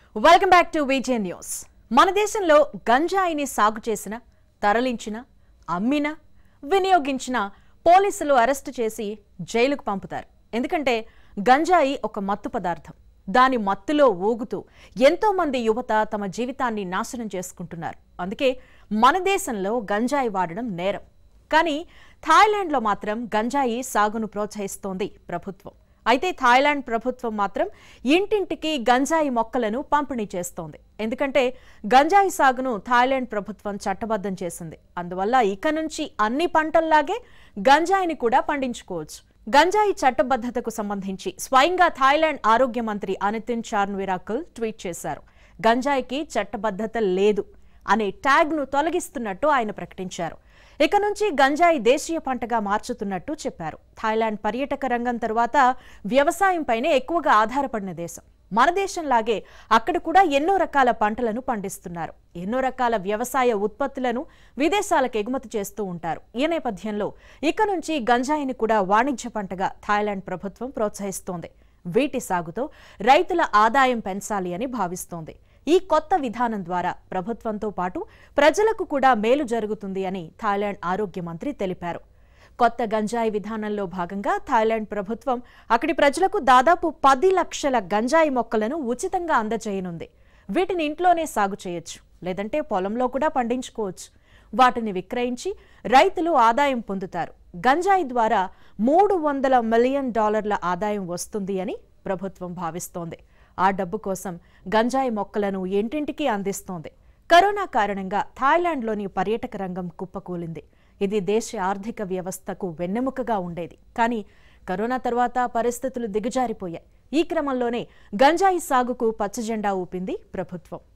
welcome back to VJ news మన దేశంలో గంజాయిని సాగు చేసిన తరలించిన అమ్మిన వినియోగించిన పోలీసులు అరెస్టు చేసి జైలుకు పంపుతారు ఎందుకంటే గంజాయి ఒక మత్తు పదార్థం దాని మత్తులో ఊగుతూ ఎంతో మంది యువత తమ జీవితాన్ని నాశనం చేసుకుంటున్నారు అందుకే మన దేశంలో గంజాయి వాడడం నేరం కానీ థాయిలాండ్లో మాత్రం గంజాయి సాగును ప్రోత్సహిస్తోంది ప్రభుత్వం అయితే థాయిలాండ్ ప్రభుత్వం మాత్రం ఇంటింటికి గంజాయి మొక్కలను పంపిణీ చేస్తోంది ఎందుకంటే గంజాయి సాగును థాయిలాండ్ ప్రభుత్వం చట్టబద్ధం చేసింది అందువల్ల ఇక నుంచి అన్ని పంటల్లాగే గంజాయిని కూడా పండించుకోవచ్చు గంజాయి చట్టబద్ధతకు సంబంధించి స్వయంగా థాయిలాండ్ ఆరోగ్య మంత్రి అనితిన్ చార్న్విరాకుల్ ట్వీట్ చేశారు గంజాయికి చట్టబద్ధత లేదు అనే ట్యాగ్ను తొలగిస్తున్నట్టు ఆయన ప్రకటించారు ఇక నుంచి గంజాయి దేశీయ పంటగా మార్చుతున్నట్టు చెప్పారు థాయిలాండ్ పర్యాటక రంగం తరువాత వ్యవసాయంపైనే ఎక్కువగా ఆధారపడిన దేశం మన దేశంలాగే అక్కడ కూడా ఎన్నో రకాల పంటలను పండిస్తున్నారు ఎన్నో రకాల వ్యవసాయ ఉత్పత్తులను విదేశాలకు ఎగుమతి చేస్తూ ఉంటారు ఈ నేపథ్యంలో ఇక నుంచి గంజాయిని కూడా వాణిజ్య పంటగా థాయిలాండ్ ప్రభుత్వం ప్రోత్సహిస్తోంది వీటి సాగుతో రైతుల ఆదాయం పెంచాలి అని భావిస్తోంది ఈ కొత్త విధానం ద్వారా ప్రభుత్వంతో పాటు ప్రజలకు కూడా మేలు జరుగుతుంది అని థాయిలాండ్ ఆరోగ్య మంత్రి తెలిపారు కొత్త గంజాయి విధానంలో భాగంగా థాయిలాండ్ ప్రభుత్వం అక్కడి ప్రజలకు దాదాపు పది లక్షల గంజాయి మొక్కలను ఉచితంగా అందజేయనుంది వీటిని ఇంట్లోనే సాగు చేయొచ్చు లేదంటే పొలంలో కూడా పండించుకోవచ్చు వాటిని విక్రయించి రైతులు ఆదాయం పొందుతారు గంజాయి ద్వారా మూడు వందల మిలియన్ డాలర్ల ఆదాయం వస్తుంది అని ప్రభుత్వం భావిస్తోంది ఆ డబ్బు కోసం గంజాయి మొక్కలను ఇంటింటికి అందిస్తోంది కరోనా కారణంగా థాయిలాండ్లోని పర్యాటక రంగం కుప్పకూలింది ఇది దేశ ఆర్థిక వ్యవస్థకు వెన్నెముకగా ఉండేది కానీ కరోనా తర్వాత పరిస్థితులు దిగజారిపోయాయి ఈ క్రమంలోనే గంజాయి సాగుకు పచ్చజెండా ఊపింది ప్రభుత్వం